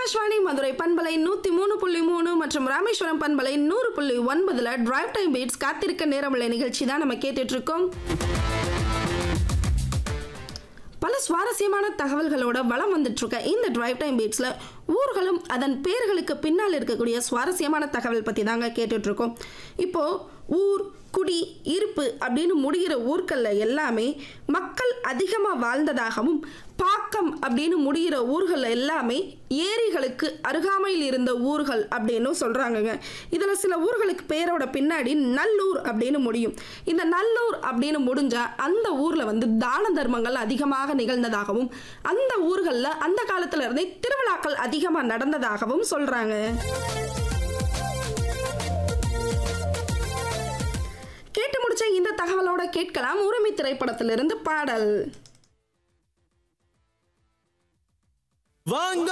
ஆகாஷ்வாணி மதுரை பண்பலை நூத்தி மூணு புள்ளி மூணு மற்றும் ராமேஸ்வரம் பண்பலை நூறு புள்ளி ஒன்பதுல டிரைவ் டைம் பீட்ஸ் காத்திருக்க நேரமுள்ள நிகழ்ச்சி தான் நம்ம கேட்டுட்டு இருக்கோம் பல சுவாரஸ்யமான தகவல்களோட வளம் வந்துட்டு இருக்க இந்த டிரைவ் டைம் பீட்ஸில் ஊர்களும் அதன் பேர்களுக்கு பின்னால் இருக்கக்கூடிய சுவாரஸ்யமான தகவல் பற்றி தாங்க கேட்டுட்டு இருக்கோம் இப்போ ஊர் குடி இருப்பு அப்படின்னு முடிகிற ஊர்களில் எல்லாமே மக்கள் அதிகமாக வாழ்ந்ததாகவும் பாக்கம் அப்படின்னு முடிகிற ஊர்கள் எல்லாமே ஏரிகளுக்கு அருகாமையில் இருந்த ஊர்கள் அப்படின்னு சொல்கிறாங்கங்க இதில் சில ஊர்களுக்கு பேரோட பின்னாடி நல்லூர் அப்படின்னு முடியும் இந்த நல்லூர் அப்படின்னு முடிஞ்சால் அந்த ஊரில் வந்து தான தர்மங்கள் அதிகமாக நிகழ்ந்ததாகவும் அந்த ஊர்களில் அந்த காலத்துல இருந்தே திருவிழாக்கள் அதிகமாக நடந்ததாகவும் சொல்கிறாங்க கேட்டு முடிச்ச இந்த தகவலோட கேட்கலாம் உரிமை திரைப்படத்திலிருந்து பாடல் வாங்க